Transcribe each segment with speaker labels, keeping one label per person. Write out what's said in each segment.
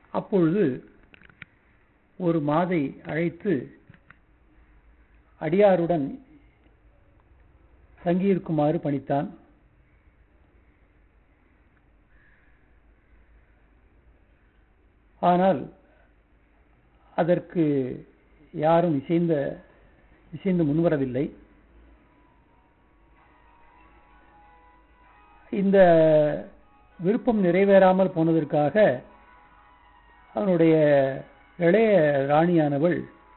Speaker 1: அப்பொழுது ஒரு மாதை அழைத்து அடியாருடன் தங்கியிருக்குமாறு பணித்தான் ஆனால் அதற்கு யாரும் இசைந்த இசைந்து முன்வரவில்லை இந்த விருப்பம் நிறைவேறாமல் போனதற்காக அவனுடைய இளைய ராணியானவள்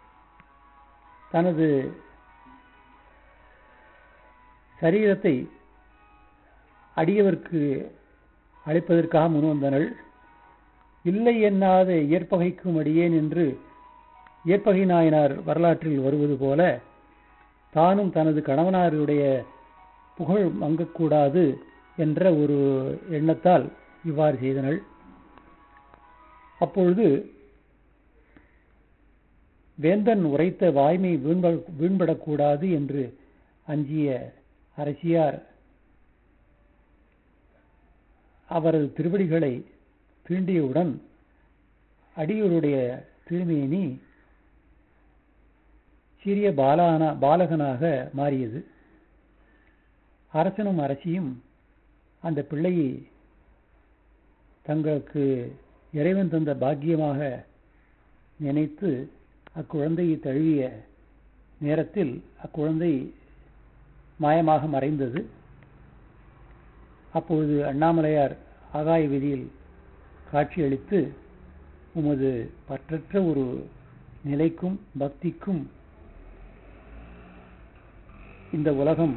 Speaker 1: தனது சரீரத்தை அடியவர்க்கு அளிப்பதற்காக முன்வந்தனள் இல்லை எண்ணாத இயற்பகைக்கும் அடியேன் என்று இயற்பகை நாயனார் வரலாற்றில் வருவது போல தானும் தனது கணவனாருடைய புகழ் மங்கக்கூடாது என்ற ஒரு எண்ணத்தால் இவ்வாறு செய்தனள் அப்பொழுது வேந்தன் உரைத்த வாய்மை வீண்படக்கூடாது என்று அஞ்சிய அரசியார் அவரது திருவடிகளை தீண்டியவுடன் அடியோருடைய திருமேனி சிறிய பாலான பாலகனாக மாறியது அரசனும் அரசியும் அந்த பிள்ளையை தங்களுக்கு இறைவன் தந்த பாக்கியமாக நினைத்து அக்குழந்தையை தழுவிய நேரத்தில் அக்குழந்தை மாயமாக மறைந்தது அப்பொழுது அண்ணாமலையார் ஆகாய விதியில் காட்சியளித்து உமது பற்றற்ற ஒரு நிலைக்கும் பக்திக்கும் இந்த உலகம்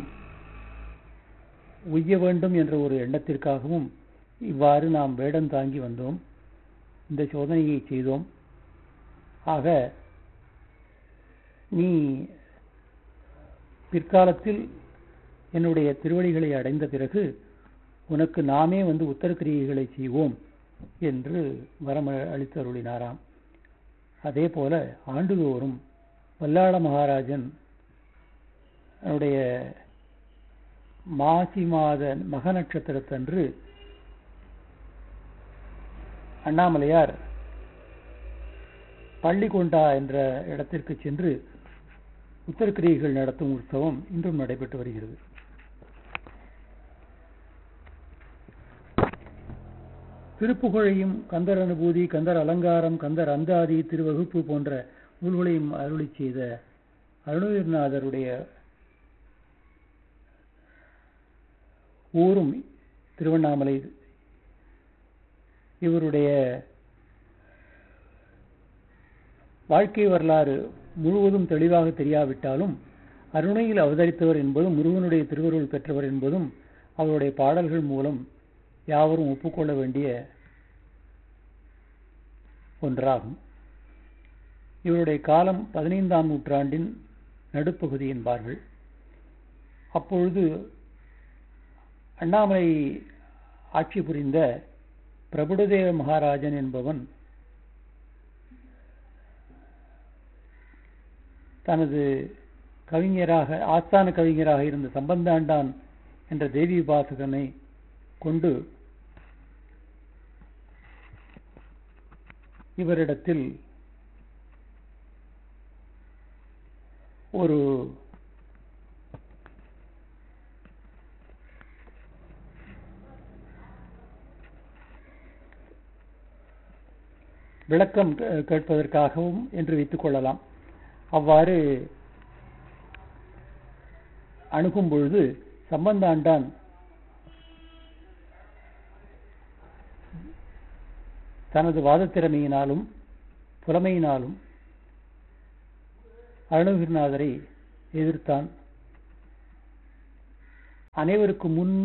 Speaker 1: உய்ய வேண்டும் என்ற ஒரு எண்ணத்திற்காகவும் இவ்வாறு நாம் வேடம் தாங்கி வந்தோம் இந்த சோதனையை செய்தோம் ஆக நீ பிற்காலத்தில் என்னுடைய திருவடிகளை அடைந்த பிறகு உனக்கு நாமே வந்து உத்தரக்கிரியைகளை செய்வோம் என்று வரம் அளித்து அருளினாராம் அதே போல ஆண்டுதோறும் வல்லாள மகாராஜன் அவனுடைய மாசி மாத மக நட்சத்திரத்தன்று அண்ணாமலையார் பள்ளிகொண்டா என்ற இடத்திற்கு சென்று உத்தரக்கிரியைகள் நடத்தும் உற்சவம் இன்றும் நடைபெற்று வருகிறது திருப்புகழையும் கந்தர் அனுபூதி கந்தர் அலங்காரம் கந்தர் அந்தாதி திருவகுப்பு போன்ற நூல்களையும் அருளி செய்த அருணகிரிநாதருடைய ஊரும் திருவண்ணாமலை இவருடைய வாழ்க்கை வரலாறு முழுவதும் தெளிவாக தெரியாவிட்டாலும் அருணையில் அவதரித்தவர் என்பதும் முருகனுடைய திருவருள் பெற்றவர் என்பதும் அவருடைய பாடல்கள் மூலம் யாவரும் ஒப்புக்கொள்ள வேண்டிய ஒன்றாகும் இவருடைய காலம் பதினைந்தாம் நூற்றாண்டின் நடுப்பகுதி என்பார்கள் அப்பொழுது அண்ணாமலை ஆட்சி புரிந்த பிரபுடதேவ மகாராஜன் என்பவன் தனது கவிஞராக ஆஸ்தான கவிஞராக இருந்த சம்பந்தாண்டான் என்ற தேவி உபாசகனை கொண்டு இவரிடத்தில் ஒரு விளக்கம் கேட்பதற்காகவும் என்று வைத்துக் கொள்ளலாம் அவ்வாறு அணுகும் பொழுது சம்பந்தாண்டான் தனது வாதத்திறமையினாலும் புலமையினாலும் அருணகிரிநாதரை எதிர்த்தான் அனைவருக்கு முன்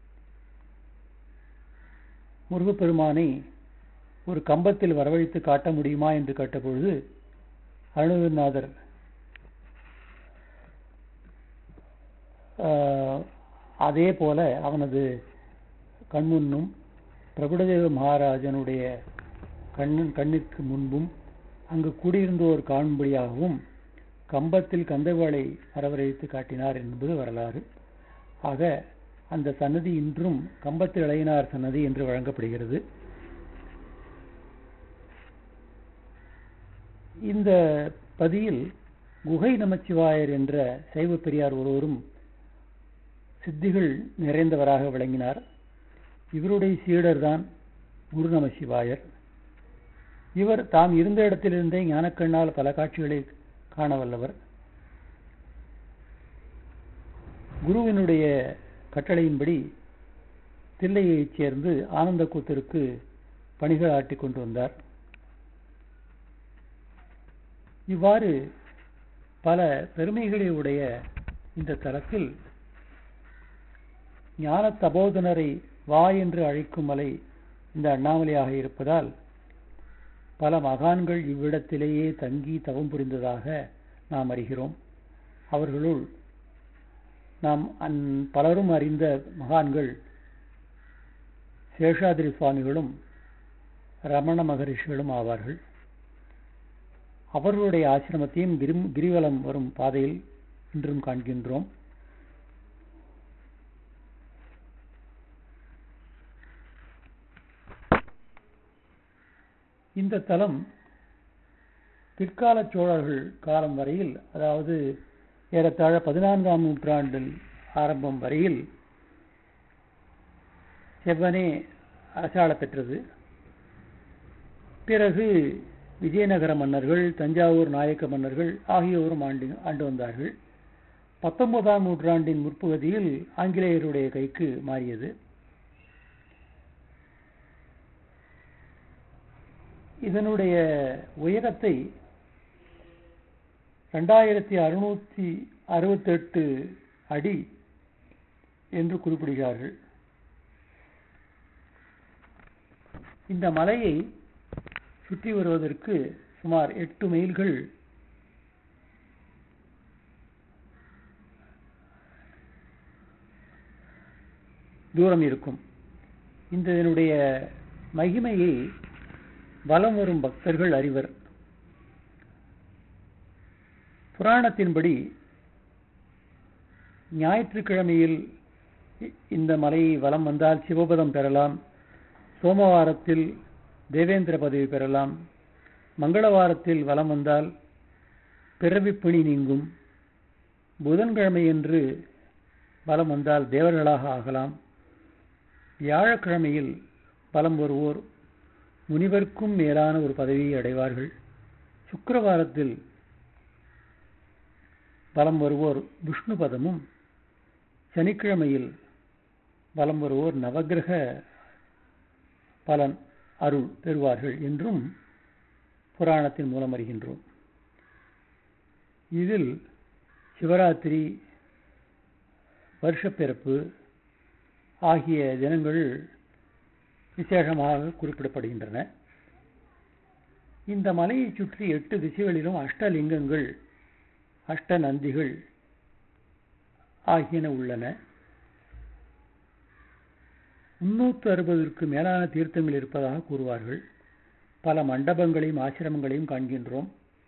Speaker 1: முருகப்பெருமானை ஒரு கம்பத்தில் வரவழைத்து காட்ட முடியுமா என்று கேட்டபொழுது அருணகிரிநாதர் அதே போல அவனது கண்முன்னும் பிரபுடதேவ மகாராஜனுடைய கண்ணன் கண்ணிற்கு முன்பும் அங்கு கூடியிருந்தோர் காணும்படியாகவும் கம்பத்தில் கந்தவேளை வரவழைத்து காட்டினார் என்பது வரலாறு ஆக அந்த சன்னதி இன்றும் கம்பத்து இளையனார் சன்னதி என்று வழங்கப்படுகிறது இந்த பதியில் குகை நமச்சிவாயர் என்ற சைவ பெரியார் ஒருவரும் சித்திகள் நிறைந்தவராக விளங்கினார் இவருடைய சீடர்தான் குரு நமசிவாயர் இவர் தாம் இருந்த இடத்திலிருந்தே ஞானக்கண்ணால் பல காட்சிகளை காண வல்லவர் குருவினுடைய கட்டளையின்படி தில்லையைச் சேர்ந்து ஆனந்த கூத்தருக்கு பணிகள் ஆட்டிக் கொண்டு வந்தார் இவ்வாறு பல பெருமைகளை உடைய இந்த தலத்தில் ஞான தபோதனரை வா என்று அழைக்கும் மலை இந்த அண்ணாமலையாக இருப்பதால் பல மகான்கள் இவ்விடத்திலேயே தங்கி தவம் புரிந்ததாக நாம் அறிகிறோம் அவர்களுள் நாம் அந் பலரும் அறிந்த மகான்கள் சேஷாதிரி சுவாமிகளும் ரமண மகரிஷிகளும் ஆவார்கள் அவர்களுடைய ஆசிரமத்தையும் கிரி கிரிவலம் வரும் பாதையில் இன்றும் காண்கின்றோம் இந்த தலம் பிற்கால சோழர்கள் காலம் வரையில் அதாவது ஏறத்தாழ பதினான்காம் நூற்றாண்டில் ஆரம்பம் வரையில் செவ்வனே அரசாள பெற்றது பிறகு விஜயநகர மன்னர்கள் தஞ்சாவூர் நாயக்க மன்னர்கள் ஆகியோரும் ஆண்டு ஆண்டு வந்தார்கள் பத்தொன்பதாம் நூற்றாண்டின் முற்பகுதியில் ஆங்கிலேயருடைய கைக்கு மாறியது இதனுடைய உயரத்தை ரெண்டாயிரத்தி அறுநூத்தி அறுபத்தெட்டு அடி என்று குறிப்பிடுகிறார்கள் இந்த மலையை சுற்றி வருவதற்கு சுமார் எட்டு மைல்கள் தூரம் இருக்கும் இந்த இதனுடைய மகிமையை வலம் வரும் பக்தர்கள் அறிவர் புராணத்தின்படி ஞாயிற்றுக்கிழமையில் இந்த மலையை வலம் வந்தால் சிவபதம் பெறலாம் சோமவாரத்தில் தேவேந்திர பதவி பெறலாம் மங்களவாரத்தில் வலம் வந்தால் பிறவிப்பிணி நீங்கும் புதன்கிழமையன்று வலம் வந்தால் தேவர்களாக ஆகலாம் வியாழக்கிழமையில் பலம் வருவோர் முனிவர்க்கும் மேலான ஒரு பதவியை அடைவார்கள் சுக்கிரவாரத்தில் பலம் வருவோர் விஷ்ணு பதமும் சனிக்கிழமையில் பலம் வருவோர் நவகிரக பலன் அருள் பெறுவார்கள் என்றும் புராணத்தின் மூலம் அறிகின்றோம் இதில் சிவராத்திரி வருஷப்பிறப்பு ஆகிய தினங்கள் விசேஷமாக குறிப்பிடப்படுகின்றன இந்த மலையை சுற்றி எட்டு திசைகளிலும் அஷ்டலிங்கங்கள் அஷ்ட நந்திகள் ஆகியன உள்ளன முன்னூற்று அறுபதற்கு மேலான தீர்த்தங்கள் இருப்பதாக கூறுவார்கள் பல மண்டபங்களையும் ஆசிரமங்களையும் காண்கின்றோம்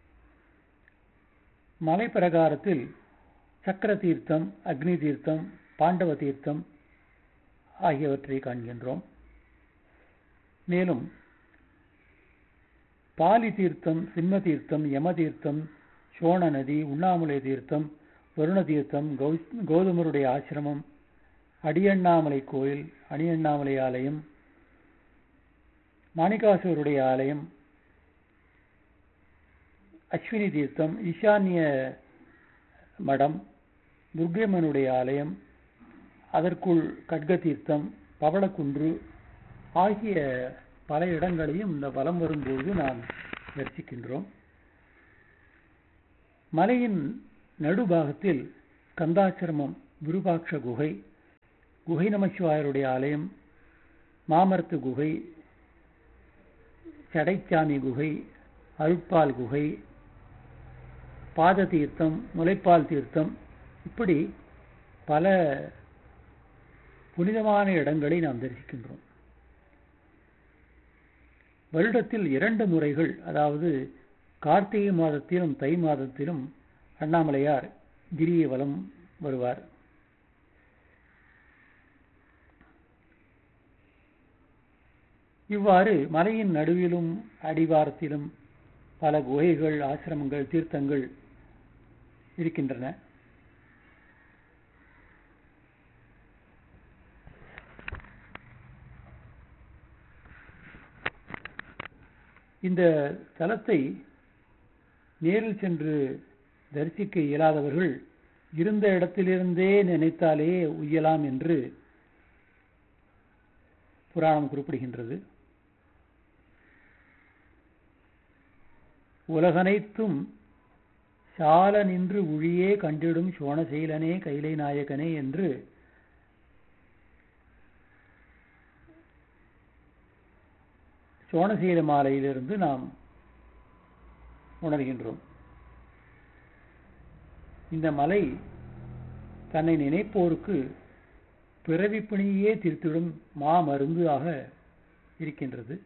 Speaker 1: மலை பிரகாரத்தில் சக்கர தீர்த்தம் அக்னி தீர்த்தம் பாண்டவ தீர்த்தம் ஆகியவற்றை காண்கின்றோம் மேலும் பாலி தீர்த்தம் சிம்ம தீர்த்தம் யம தீர்த்தம் சோழ நதி உண்ணாமுலை தீர்த்தம் வருண தீர்த்தம் கௌதமருடைய ஆசிரமம் அடியண்ணாமலை கோயில் அடியண்ணாமலை ஆலயம் மாணிகாசுவருடைய ஆலயம் அஸ்வினி தீர்த்தம் ஈசான்ய மடம் துர்கைமனுடைய ஆலயம் அதற்குள் கட்க தீர்த்தம் பவளக்குன்று ஆகிய பல இடங்களையும் இந்த வலம் வரும்போது நாம் தரிசிக்கின்றோம் மலையின் நடுபாகத்தில் கந்தாசிரமம் விருபாட்ச குகை குகை நமசிவாயருடைய ஆலயம் மாமரத்து குகை சடைச்சாமி குகை அருட்பால் குகை பாத தீர்த்தம் முளைப்பால் தீர்த்தம் இப்படி பல புனிதமான இடங்களை நாம் தரிசிக்கின்றோம் வருடத்தில் இரண்டு முறைகள் அதாவது கார்த்திகை மாதத்திலும் தை மாதத்திலும் அண்ணாமலையார் கிரிய வலம் வருவார் இவ்வாறு மலையின் நடுவிலும் அடிவாரத்திலும் பல குகைகள் ஆசிரமங்கள் தீர்த்தங்கள் இருக்கின்றன இந்த தலத்தை நேரில் சென்று தரிசிக்க இயலாதவர்கள் இருந்த இடத்திலிருந்தே நினைத்தாலே உய்யலாம் என்று புராணம் குறிப்பிடுகின்றது உலகனைத்தும் சால நின்று உழியே கண்டிடும் சோணசீலனே கைலை நாயகனே என்று சோணசீல மாலையிலிருந்து நாம் உணர்கின்றோம் இந்த மலை தன்னை நினைப்போருக்கு பிறவிப்பிணியே தீர்த்திடும் மா மருந்து ஆக இருக்கின்றது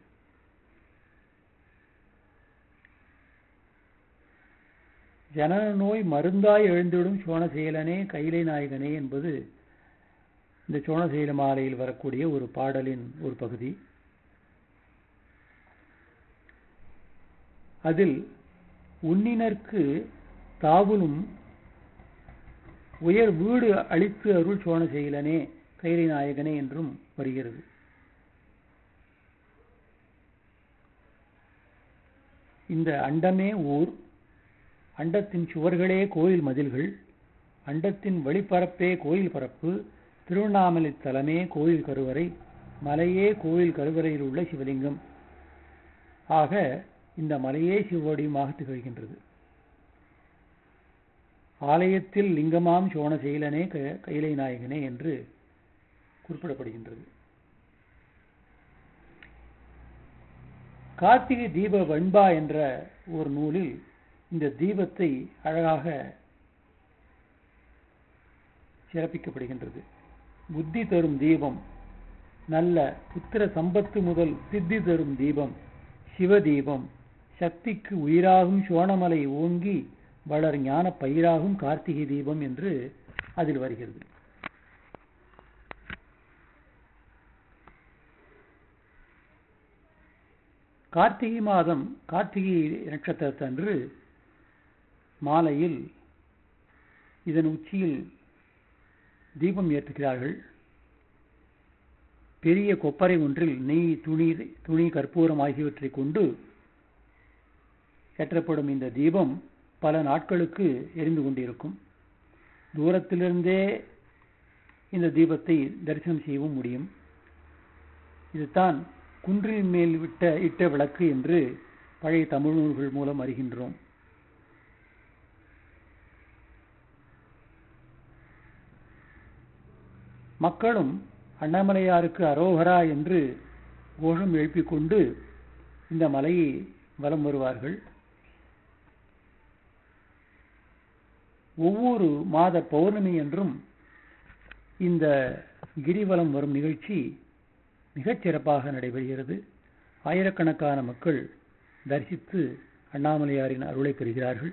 Speaker 1: ஜனன நோய் மருந்தாய் எழுந்திடும் சோணசீலனே கைலை நாயகனே என்பது இந்த சோணசீல மாலையில் வரக்கூடிய ஒரு பாடலின் ஒரு பகுதி அதில் உன்னினர்க்கு தாவுலும் உயர் வீடு அளித்து அருள் சோழ செயலனே கைலை நாயகனே என்றும் வருகிறது இந்த அண்டமே ஊர் அண்டத்தின் சுவர்களே கோயில் மதில்கள் அண்டத்தின் வெளிப்பரப்பே கோயில் பரப்பு திருவண்ணாமலை தலமே கோயில் கருவறை மலையே கோயில் கருவறையில் உள்ள சிவலிங்கம் ஆக இந்த மலையே சிவடியுமாக திகழ்கின்றது ஆலயத்தில் லிங்கமாம் சோழ செயலனே கைலை நாயகனே என்று குறிப்பிடப்படுகின்றது கார்த்திகை தீப வெண்பா என்ற ஒரு நூலில் இந்த தீபத்தை அழகாக சிறப்பிக்கப்படுகின்றது புத்தி தரும் தீபம் நல்ல புத்திர சம்பத்து முதல் சித்தி தரும் தீபம் சிவதீபம் சக்திக்கு உயிராகும் சோணமலை ஓங்கி வளர் ஞான பயிராகும் கார்த்திகை தீபம் என்று அதில் வருகிறது கார்த்திகை மாதம் கார்த்திகை நட்சத்திரத்தன்று மாலையில் இதன் உச்சியில் தீபம் ஏற்றுகிறார்கள் பெரிய கொப்பரை ஒன்றில் நெய் துணி துணி கற்பூரம் ஆகியவற்றை கொண்டு ஏற்றப்படும் இந்த தீபம் பல நாட்களுக்கு எரிந்து கொண்டிருக்கும் தூரத்திலிருந்தே இந்த தீபத்தை தரிசனம் செய்யவும் முடியும் இதுதான் குன்றின் மேல் விட்ட இட்ட விளக்கு என்று பழைய தமிழ் நூல்கள் மூலம் அறிகின்றோம் மக்களும் அண்ணாமலையாருக்கு அரோகரா என்று கோஷம் எழுப்பிக் கொண்டு இந்த மலையை வலம் வருவார்கள் ஒவ்வொரு மாத பௌர்ணமி என்றும் இந்த கிரிவலம் வரும் நிகழ்ச்சி மிகச் சிறப்பாக நடைபெறுகிறது ஆயிரக்கணக்கான மக்கள் தரிசித்து அண்ணாமலையாரின் அருளை பெறுகிறார்கள்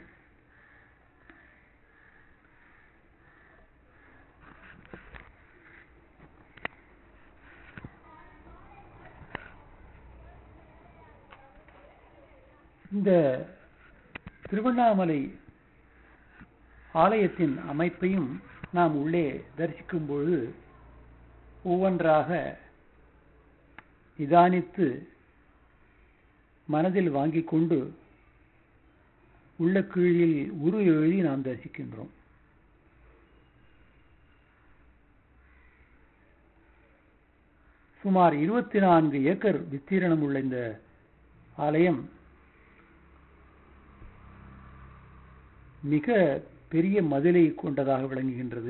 Speaker 1: இந்த திருவண்ணாமலை ஆலயத்தின் அமைப்பையும் நாம் உள்ளே தரிசிக்கும் பொழுது ஒவ்வொன்றாக நிதானித்து மனதில் வாங்கிக் கொண்டு உள்ள கீழில் உரு எழுதி நாம் தரிசிக்கின்றோம் சுமார் இருபத்தி நான்கு ஏக்கர் விஸ்தீரணம் உள்ள இந்த ஆலயம் மிக பெரிய மதிலை கொண்டதாக விளங்குகின்றது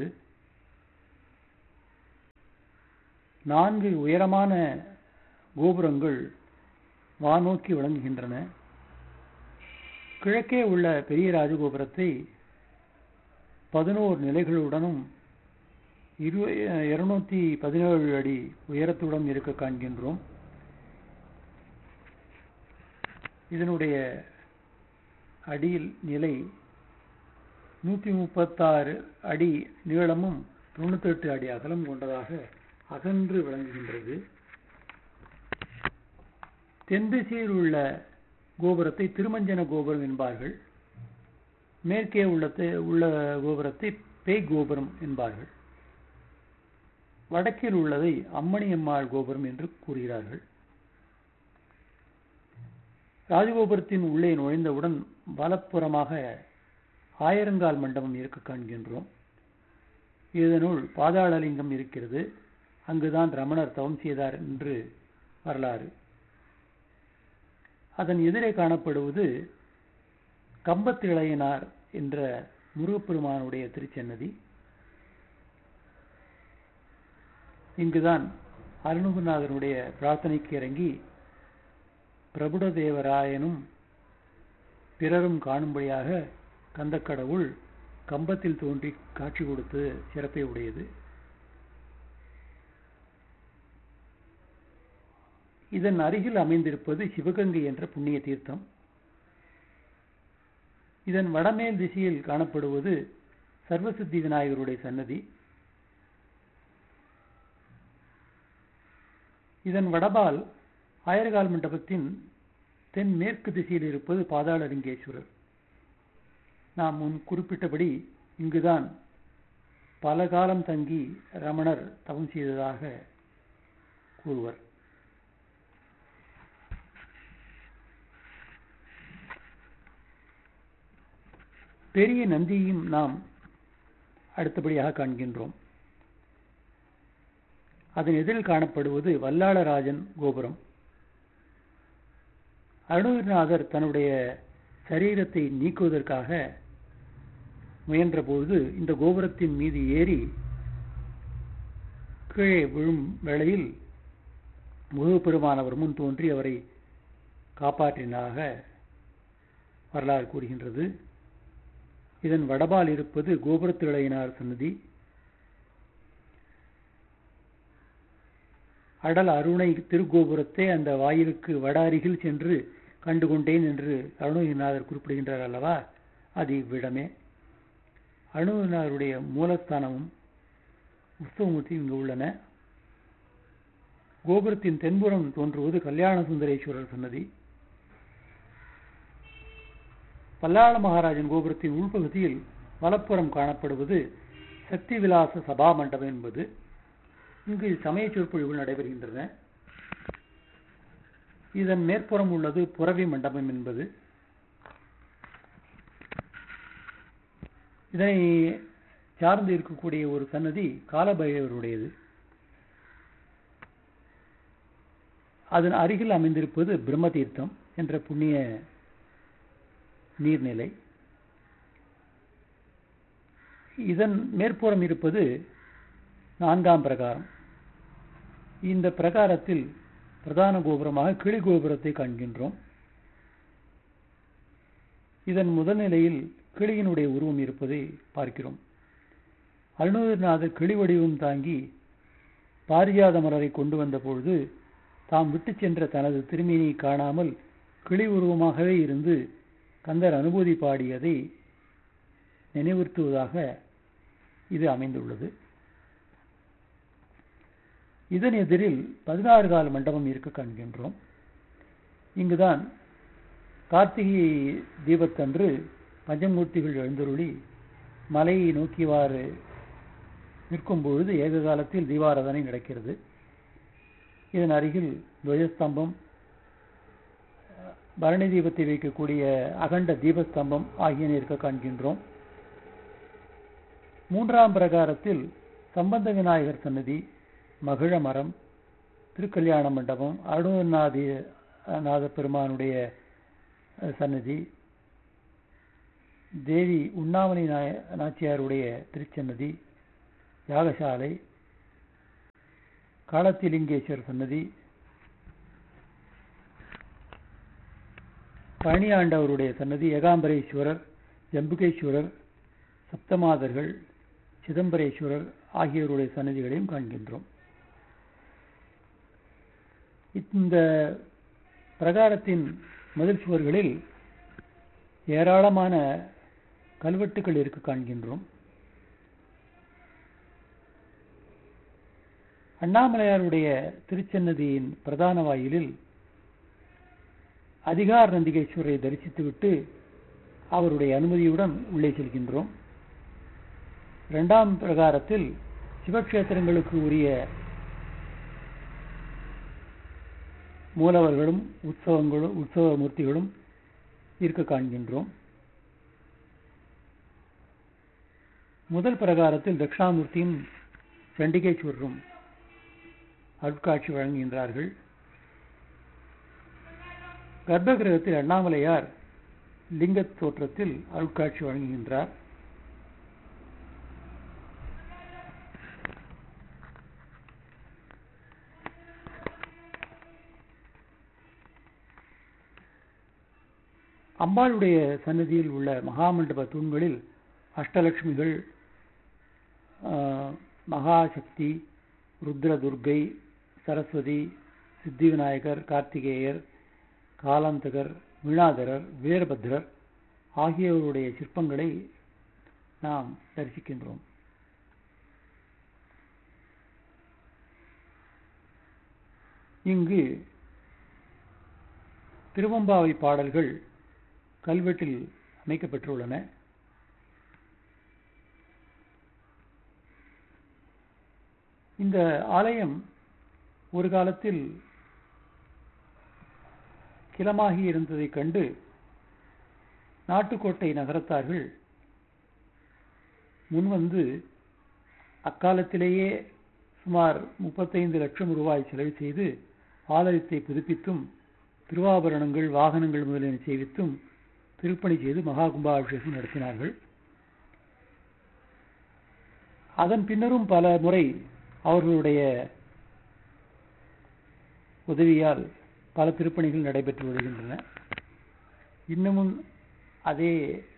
Speaker 1: நான்கு உயரமான கோபுரங்கள் வானோக்கி விளங்குகின்றன கிழக்கே உள்ள பெரிய ராஜகோபுரத்தை பதினோரு நிலைகளுடனும் இரு இருநூத்தி பதினேழு அடி உயரத்துடன் இருக்க காண்கின்றோம் இதனுடைய அடியில் நிலை நூற்றி முப்பத்தாறு அடி நீளமும் தொண்ணூத்தெட்டு அடி அகலம் கொண்டதாக அகன்று விளங்குகின்றது தென் திசையில் உள்ள கோபுரத்தை திருமஞ்சன கோபுரம் என்பார்கள் மேற்கே உள்ளத்தை உள்ள கோபுரத்தை பேய் கோபுரம் என்பார்கள் வடக்கில் உள்ளதை அம்மணி அம்மாள் கோபுரம் என்று கூறுகிறார்கள் ராஜகோபுரத்தின் உள்ளே நுழைந்தவுடன் வலப்புறமாக ஆயிரங்கால் மண்டபம் இருக்க காண்கின்றோம் இதனுள் பாதாளலிங்கம் இருக்கிறது அங்குதான் ரமணர் தவம் செய்தார் என்று வரலாறு அதன் எதிரே காணப்படுவது கம்பத்து இளையனார் என்ற முருகப்பெருமானுடைய திருச்சன்னதி இங்குதான் அருணுகுநாதனுடைய பிரார்த்தனைக்கு இறங்கி பிரபுடதேவராயனும் பிறரும் காணும்படியாக கந்தக்கடவுள் கம்பத்தில் தோன்றி காட்சி கொடுத்து சிறப்பை உடையது இதன் அருகில் அமைந்திருப்பது சிவகங்கை என்ற புண்ணிய தீர்த்தம் இதன் வடமேல் திசையில் காணப்படுவது சர்வசித்தி விநாயகருடைய சன்னதி இதன் வடபால் ஆயிரகால் மண்டபத்தின் தென் மேற்கு திசையில் இருப்பது பாதாளலிங்கேஸ்வரர் நாம் முன் குறிப்பிட்டபடி இங்குதான் பல காலம் தங்கி ரமணர் தவம் செய்ததாக கூறுவர் பெரிய நந்தியையும் நாம் அடுத்தபடியாக காண்கின்றோம் அதன் எதிரில் காணப்படுவது வல்லாளராஜன் கோபுரம் அருணகிரிநாதர் தன்னுடைய சரீரத்தை நீக்குவதற்காக முயன்றபோது இந்த கோபுரத்தின் மீது ஏறி கீழே விழும் வேளையில் முருகப்பெருமானவர் முன் தோன்றி அவரை காப்பாற்றினாக வரலாறு கூறுகின்றது இதன் வடபால் இருப்பது கோபுரத்திழையினார் சன்னதி அடல் அருணை திருக்கோபுரத்தை அந்த வாயிலுக்கு வட அருகில் சென்று கண்டுகொண்டேன் என்று அருணகிரிநாதர் குறிப்பிடுகின்றார் அல்லவா அது இவ்விடமே அருணகிரிநாதருடைய மூலஸ்தானமும் உற்சவமூர்த்தி இங்கு உள்ளன கோபுரத்தின் தென்புறம் தோன்றுவது கல்யாண சுந்தரேஸ்வரர் சன்னதி பல்லாள மகாராஜன் கோபுரத்தின் உள்பகுதியில் வலப்புறம் காணப்படுவது சக்தி விலாச சபா மண்டபம் என்பது இங்கு சமய சொற்பொழிவுகள் நடைபெறுகின்றன இதன் மேற்புறம் உள்ளது புறவி மண்டபம் என்பது இதனை சார்ந்து இருக்கக்கூடிய ஒரு சன்னதி காலபைரவருடையது அதன் அருகில் அமைந்திருப்பது பிரம்ம தீர்த்தம் என்ற புண்ணிய நீர்நிலை இதன் மேற்புறம் இருப்பது நான்காம் பிரகாரம் இந்த பிரகாரத்தில் பிரதான கோபுரமாக கிளி கோபுரத்தை காண்கின்றோம் இதன் முதல் நிலையில் கிளியினுடைய உருவம் இருப்பதை பார்க்கிறோம் அருணகிரிநாதர் கிளி வடிவம் தாங்கி பாரிஜாத மலரை கொண்டு வந்த பொழுது தாம் விட்டு சென்ற தனது திருமீனை காணாமல் கிளி உருவமாகவே இருந்து கந்தர் அனுபூதி பாடியதை நினைவுறுத்துவதாக இது அமைந்துள்ளது இதன் எதிரில் பதினாறு கால மண்டபம் இருக்க காண்கின்றோம் இங்குதான் கார்த்திகை தீபத்தன்று பஞ்சமூர்த்திகள் எழுந்தருளி மலையை நோக்கிவாறு நிற்கும் பொழுது ஏக காலத்தில் தீபாராதனை நடக்கிறது இதன் அருகில் துவஜஸ்தம்பம் பரணி தீபத்தை வைக்கக்கூடிய அகண்ட தீபஸ்தம்பம் ஆகியன இருக்க காண்கின்றோம் மூன்றாம் பிரகாரத்தில் சம்பந்த விநாயகர் சன்னதி மகிழ மரம் திருக்கல்யாண மண்டபம் அருணநாதி நாத பெருமானுடைய சன்னதி தேவி உண்ணாமணி நாய நாச்சியாருடைய திருச்சன்னதி யாகசாலை காலத்திலிங்கேஸ்வர் சன்னதி பழனியாண்டவருடைய சன்னதி ஏகாம்பரேஸ்வரர் ஜம்புகேஸ்வரர் சப்தமாதர்கள் சிதம்பரேஸ்வரர் ஆகியோருடைய சன்னதிகளையும் காண்கின்றோம் இந்த பிரகாரத்தின் மதில் சுவர்களில் ஏராளமான கல்வெட்டுகள் இருக்க காண்கின்றோம் அண்ணாமலையாருடைய திருச்சன்னதியின் பிரதான வாயிலில் அதிகார நந்திகேஸ்வரரை தரிசித்துவிட்டு அவருடைய அனுமதியுடன் உள்ளே செல்கின்றோம் இரண்டாம் பிரகாரத்தில் சிவக்ஷேத்திரங்களுக்கு உரிய மூலவர்களும் உற்சவங்களும் உற்சவ மூர்த்திகளும் இருக்க காண்கின்றோம் முதல் பிரகாரத்தில் தட்சிணாமூர்த்தியும் சண்டிகேஸ்வரரும் அருட்காட்சி வழங்குகின்றார்கள் கர்ப்பகிரகத்தில் அண்ணாமலையார் லிங்க தோற்றத்தில் அருட்காட்சி வழங்குகின்றார் அம்பாளுடைய சன்னதியில் உள்ள மகாமண்டப தூண்களில் அஷ்டலட்சுமிகள் மகாசக்தி ருத்ர துர்கை சரஸ்வதி சித்தி விநாயகர் கார்த்திகேயர் காலாந்தகர் விழாதரர் வீரபத்ரர் ஆகியோருடைய சிற்பங்களை நாம் தரிசிக்கின்றோம் இங்கு திருவம்பாவை பாடல்கள் கல்வெட்டில் அமைக்கப்பட்டுள்ளன இந்த ஆலயம் ஒரு காலத்தில் கிளமாகி இருந்ததைக் கண்டு நாட்டுக்கோட்டை நகரத்தார்கள் முன்வந்து அக்காலத்திலேயே சுமார் முப்பத்தைந்து லட்சம் ரூபாய் செலவு செய்து ஆலயத்தை புதுப்பித்தும் திருவாபரணங்கள் வாகனங்கள் முதலியன செய்வித்தும் திருப்பணி செய்து மகா கும்பாபிஷேகம் நடத்தினார்கள் அதன் பின்னரும் பல முறை அவர்களுடைய உதவியால் பல திருப்பணிகள் நடைபெற்று வருகின்றன இன்னமும் அதே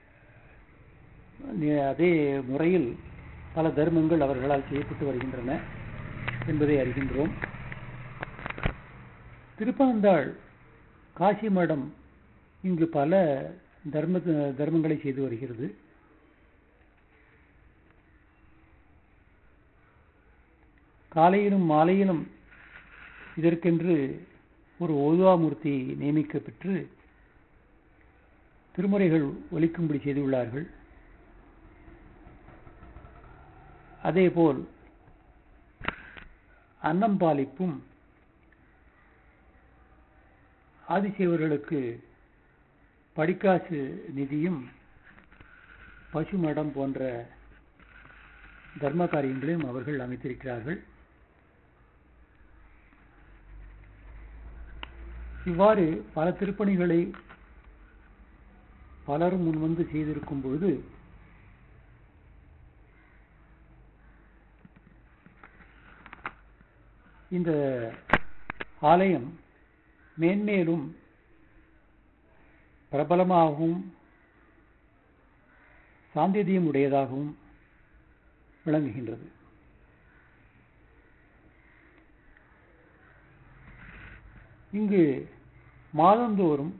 Speaker 1: அதே முறையில் பல தர்மங்கள் அவர்களால் செய்யப்பட்டு வருகின்றன என்பதை அறிகின்றோம் திருப்பனந்தாள் காசி மடம் இங்கு பல தர்ம தர்மங்களை செய்து வருகிறது காலையிலும் மாலையிலும் இதற்கென்று ஒரு ஓதுவாமூர்த்தி நியமிக்கப்பெற்று திருமுறைகள் ஒலிக்கும்படி செய்துள்ளார்கள் அதேபோல் அன்னம் பாலிப்பும் ஆதிசேவர்களுக்கு படிக்காசு நிதியும் பசுமடம் போன்ற தர்ம காரியங்களையும் அவர்கள் அமைத்திருக்கிறார்கள் இவ்வாறு பல திருப்பணிகளை பலரும் முன்வந்து செய்திருக்கும் பொழுது இந்த ஆலயம் மேன்மேலும் பிரபலமாகவும் சாந்தியதியம் உடையதாகவும் விளங்குகின்றது இங்கு மாதந்தோறும்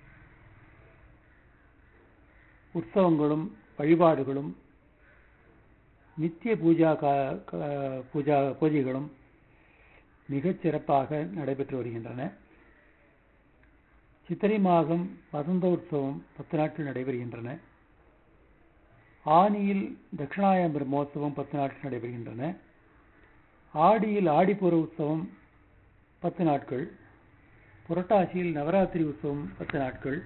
Speaker 1: உற்சவங்களும் வழிபாடுகளும் நித்திய பூஜா பூஜா பூஜைகளும் மிகச் சிறப்பாக நடைபெற்று வருகின்றன சித்திரை மாதம் வசந்த உற்சவம் பத்து நாட்கள் நடைபெறுகின்றன ஆனியில் தட்சிணாயம் பிரம்மோற்சவம் பத்து நாட்கள் நடைபெறுகின்றன ஆடியில் ஆடிப்பூர உற்சவம் பத்து நாட்கள் புரட்டாசியில் நவராத்திரி உற்சவம் பத்து நாட்கள்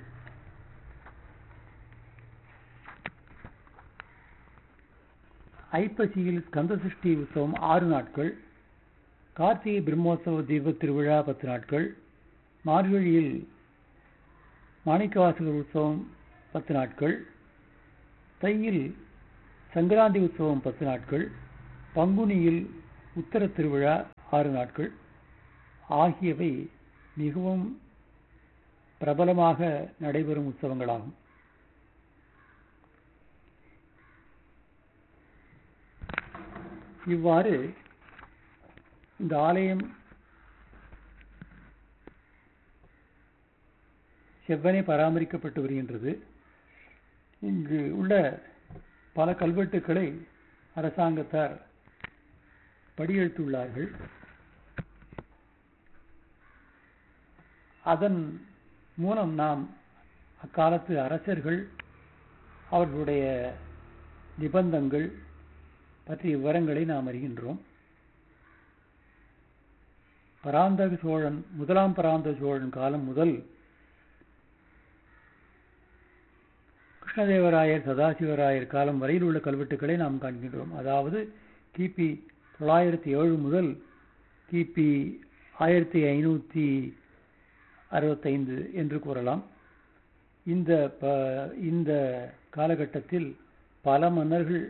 Speaker 1: ஐப்பசியில் கந்தசஷ்டி உற்சவம் ஆறு நாட்கள் கார்த்திகை பிரம்மோற்சவ தீப திருவிழா பத்து நாட்கள் மார்கழியில் மாணிக்கவாசகர் உற்சவம் பத்து நாட்கள் தையில் சங்கராந்தி உற்சவம் பத்து நாட்கள் பங்குனியில் உத்தர திருவிழா ஆறு நாட்கள் ஆகியவை மிகவும் பிரபலமாக நடைபெறும் உற்சவங்களாகும் இவ்வாறு இந்த ஆலயம் செவ்வனே பராமரிக்கப்பட்டு வருகின்றது இங்கு உள்ள பல கல்வெட்டுக்களை அரசாங்கத்தார் படியெடுத்துள்ளார்கள் அதன் மூலம் நாம் அக்காலத்து அரசர்கள் அவர்களுடைய நிபந்தங்கள் பற்றிய விவரங்களை நாம் அறிகின்றோம் பராந்தக சோழன் முதலாம் பராந்தக சோழன் காலம் முதல் கிருஷ்ணதேவராயர் சதாசிவராயர் காலம் வரையில் உள்ள கல்வெட்டுக்களை நாம் காண்கின்றோம் அதாவது கிபி தொள்ளாயிரத்தி ஏழு முதல் கிபி ஆயிரத்தி ஐநூற்றி அறுபத்தைந்து என்று கூறலாம் இந்த ப- இந்த காலகட்டத்தில் பல மன்னர்கள்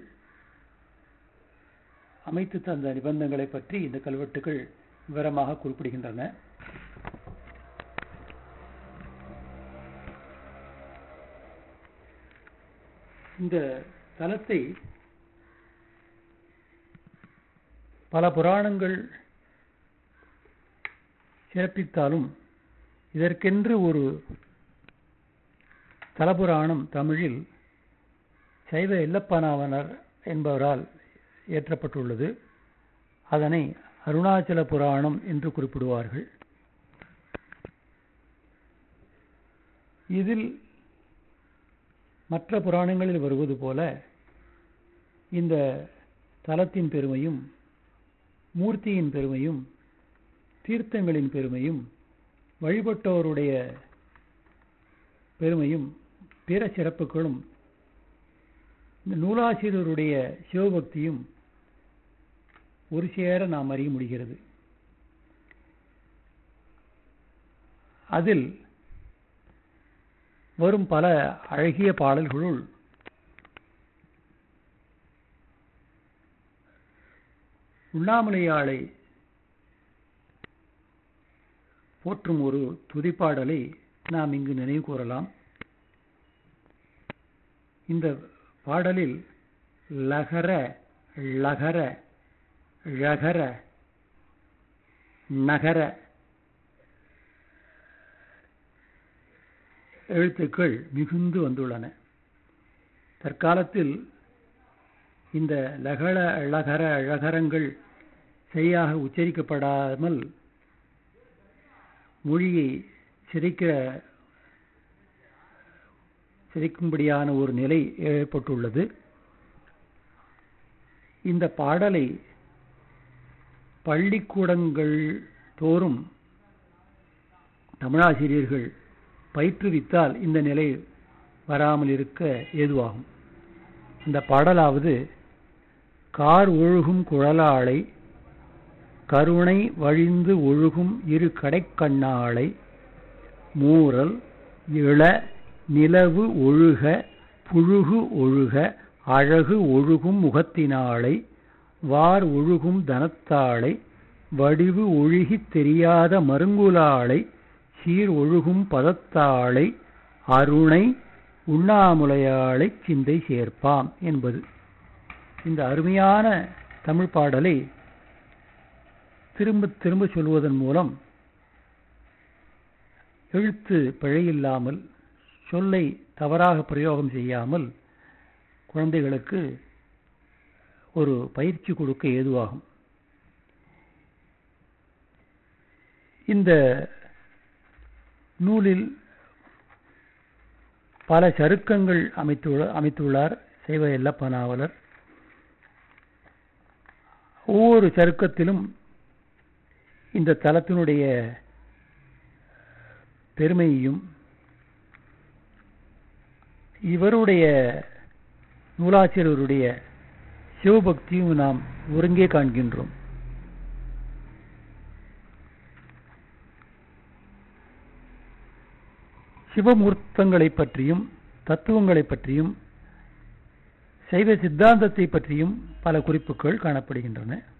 Speaker 1: அமைத்து தந்த நிபந்தங்களை பற்றி இந்த கல்வெட்டுகள் விவரமாக குறிப்பிடுகின்றன இந்த தலத்தை பல புராணங்கள் சிறப்பித்தாலும் இதற்கென்று ஒரு தலபுராணம் தமிழில் சைவ எல்லப்பனாவனர் என்பவரால் இயற்றப்பட்டுள்ளது அதனை அருணாச்சல புராணம் என்று குறிப்பிடுவார்கள் இதில் மற்ற புராணங்களில் வருவது போல இந்த தலத்தின் பெருமையும் மூர்த்தியின் பெருமையும் தீர்த்தங்களின் பெருமையும் வழிபட்டோருடைய பெருமையும் பிற சிறப்புகளும் இந்த நூலாசிரியருடைய சிவபக்தியும் ஒரு சேர நாம் அறிய முடிகிறது அதில் வரும் பல அழகிய பாடல்களுள் உண்ணாமலையாளை போற்றும் ஒரு துதிப்பாடலை நாம் இங்கு நினைவு கூறலாம் இந்த பாடலில் லகர லகர ழகர நகர எழுத்துக்கள் மிகுந்து வந்துள்ளன தற்காலத்தில் இந்த லகர ழகர ழகரங்கள் சரியாக உச்சரிக்கப்படாமல் மொழியை சிதைக்க சிதைக்கும்படியான ஒரு நிலை ஏற்பட்டுள்ளது இந்த பாடலை பள்ளிக்கூடங்கள் தோறும் தமிழாசிரியர்கள் பயிற்றுவித்தால் இந்த நிலை வராமல் இருக்க ஏதுவாகும் இந்த பாடலாவது கார் ஒழுகும் குழலாளை கருணை வழிந்து ஒழுகும் இரு கடைக்கண்ணாளை மூரல் இள நிலவு ஒழுக புழுகு ஒழுக அழகு ஒழுகும் முகத்தினாளை வார் ஒழுகும் தனத்தாளை வடிவு ஒழுகித் தெரியாத மருங்குலாளை சீர் ஒழுகும் பதத்தாளை அருணை உண்ணாமுலையாளை சிந்தை சேர்ப்பாம் என்பது இந்த அருமையான தமிழ் பாடலை திரும்ப திரும்ப சொல்வதன் மூலம் எழுத்து பிழையில்லாமல் சொல்லை தவறாக பிரயோகம் செய்யாமல் குழந்தைகளுக்கு ஒரு பயிற்சி கொடுக்க ஏதுவாகும் இந்த நூலில் பல சருக்கங்கள் அமைத்துள்ள அமைத்துள்ளார் சைவ எல்லப்ப நாவலர் ஒவ்வொரு சருக்கத்திலும் இந்த தலத்தினுடைய பெருமையையும் இவருடைய நூலாசிரியருடைய சிவபக்தியும் நாம் ஒருங்கே காண்கின்றோம் சிவமூர்த்தங்களை பற்றியும் தத்துவங்களை பற்றியும் சைவ சித்தாந்தத்தை பற்றியும் பல குறிப்புகள் காணப்படுகின்றன